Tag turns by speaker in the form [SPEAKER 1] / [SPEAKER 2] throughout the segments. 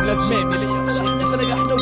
[SPEAKER 1] لازماني ليا
[SPEAKER 2] فنجحنا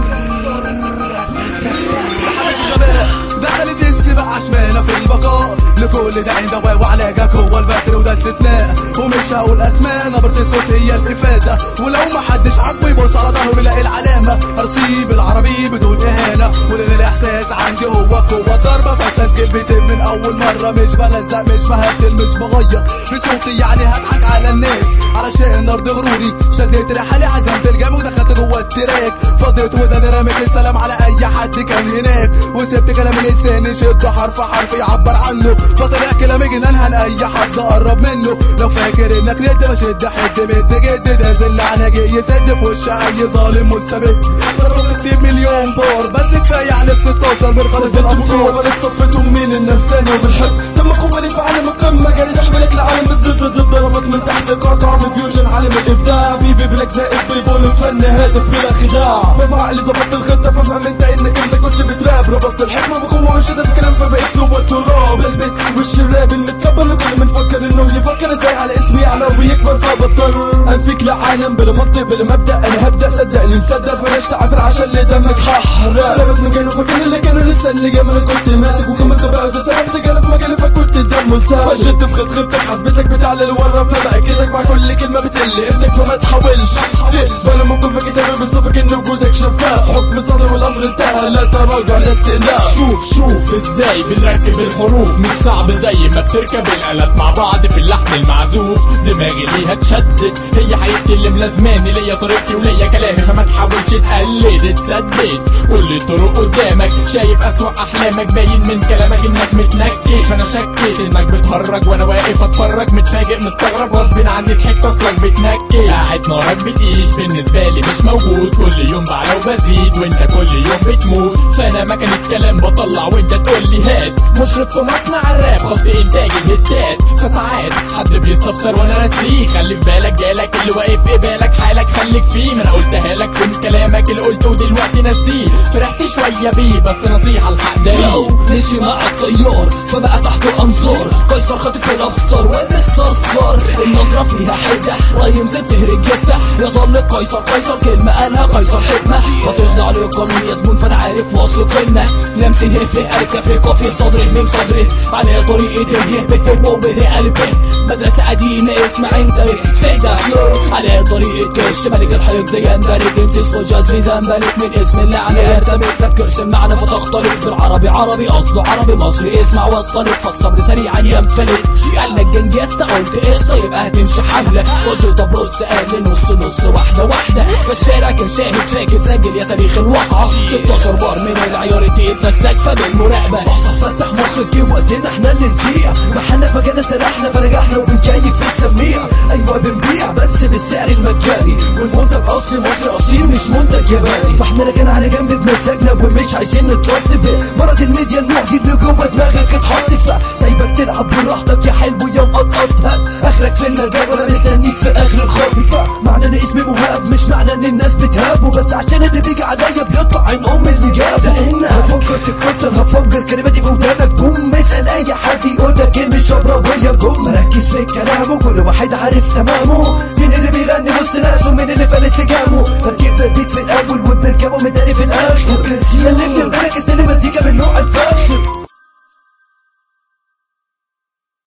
[SPEAKER 3] سحبت الغباء دخلت السباق عشمانة في البقاء لكل داعي دواء وعلاجك هو البدر وده استثناء ومش هقول اسماء نبرة الصوت هي الافادة ولو ما حدش عاجبه يبص على ظهره يلاقي العلامة ارصيب العربي بدون اهانة ولان الاحساس عندي هو قوة ضربة فالتسجيل بيتم من اول مرة مش بلزق مش بهدل مش بغير في صوتي يعني هضحك على الناس علشان ارض غروري شديت رحالي عزمت الجام ودخلت جوه التراك فضيت وداني رميت السلام على اي حد كان هناك وسبت كلام الانسان يشد حرف حرف يعبر عنه فطلع كلامي جنان هل اي حد قرب منه لو فاكر انك ند بشد حد مد جد ده زل على جاي يسد في وش اي ظالم مستبد ضربت كتير مليون بار بس كفايه عليك 16 بالخطف الابصار
[SPEAKER 4] ولد صفتهم من النفساني وبالحب تم قوة في عالم القمة جري تحملك العالم ضد ضد ضربت من تحت قاقع من فيوجن عالم الابداع بيبي بلاك زائد بيبول الفن هادف بلا خداع ففي عقلي ظبطت الخطة فافهم انت انك انت كنت بتراب ربطت الحكمة بقوة والشدة في كلام فبقيت سوى التراب البس وش الراب المتكبر لكل من فكر انه يفكر ازاي على اسمي على ويكبر فبضطر انفيك لعالم بلا منطق بلا مبدأ انا هبدأ صدقني مصدق فلاش تعافر عشان اللي دمك ححرق ثبت مكانه فكان اللي كانوا لسه اللي جاي ما انا كنت ماسك وكملت بقى وده سبب تجارة في مجالي فكنت الدم وساب فشلت في خط خطتك حسبتك بتعلى لورا فبأكدك مع كل كلمة بتقل ابنك فما تحاولش تقبل ممكن في كتابي بصفك ان وجودك شفاف حكم صدر والامر انتهى لا تراجع لا استئناف
[SPEAKER 1] شوف شوف ازاي بنركب الحروف مش صعب زي ما بتركب الالات مع بعض في اللحن المعزوف دماغي ليها تشدد هي حياتي اللي ملازماني ليا طريقتي وليا كلامي فما تحاولش تقلد اتسدد كل الطرق قدامك شايف اسوأ احلامك باين من كلامك انك متنكد فانا شكيت انك بتهرج وانا واقف اتفرج متفاجئ مستغرب غصب عني ضحكت اصلك بتنكد قاعد نارك بتقيد بالنسبه لي مش موجود كل يوم بعلى وبزيد وانت كل يوم بتموت فانا مكنة كلام بطلع وانت تقول لي هات مشرف في مصنع الراب خط انتاج الهتات فساعات حد بيستفسر وانا راسيه خلي في بالك جالك اللي واقف قبالك حالك خليك فيه ما انا قلتها لك فين كلامك اللي قلته دلوقتي نسيه فرحت شويه بيه بس نصيحه الحق ده
[SPEAKER 2] لو مشي مع الطيار فبقى تحت الانظار قيصر خاطف الابصار وابن الصرصار النظرة فيها حدة رايمز بتهرج جدة يظل قيصر قيصر كلمة قالها قيصر حكمة وتخضع للقانون يا زبون فانا عارف واثق انه لمس هفه الف كفه قافية صدره من صدره على طريقة اليه به وبه الف به مدرسة قديمة اسمع انت سيدة فلور على طريقة كش ملك الحقد يندرج امسي الصجاز في زنبلك من اسم الله على يرتبط لك كرسي المعنى فتختلط بالعربي عربي اصله عربي مصري اسمع واستلط فالصبر سريعا ينفلت قال لك جنجستا قلت قشطة يبقى هتمشي حملة قلت طب رص قال لي نص نص واحدة واحدة فالشارع كان شاهد فاكر سجل يا تاريخ الواقعة 16 بار من العيار التقيل فاستكفى بالمراقبة
[SPEAKER 5] صح فتح مخك جه وقتنا احنا اللي نذيع ما احنا في مجالنا سرحنا فنجحنا وبنكيف في السميع ايوه بنبيع بس بالسعر المجاني والمنتج اصلي مصري اصيل مش منتج ياباني فاحنا راجعين على جنب بمزاجنا ومش عايزين نترتب مرض الميديا المعدي اللي جوه دماغك اتحط فسايبك تلعب براحتك يا حلو يا مقطقطها اخرك في المجال وانا مستنيك في اخر الخط معنى ان اسمي مهاب مش معنى ان الناس بتهابه بس عشان اللي بيجي عليا بيطلع عين ام اللي جابه لان هفكر تكتر هفجر كلماتي في ودانك بوم اسال اي حد يقول لك ان الشبراويه جم مركز في الكلام وكل واحد عارف تمامه مين اللي بيغني وسط ناس ومين اللي فلت لجامه تركيب البيت في الاول وبنركبه من تاني في الاخر سلفت ودانك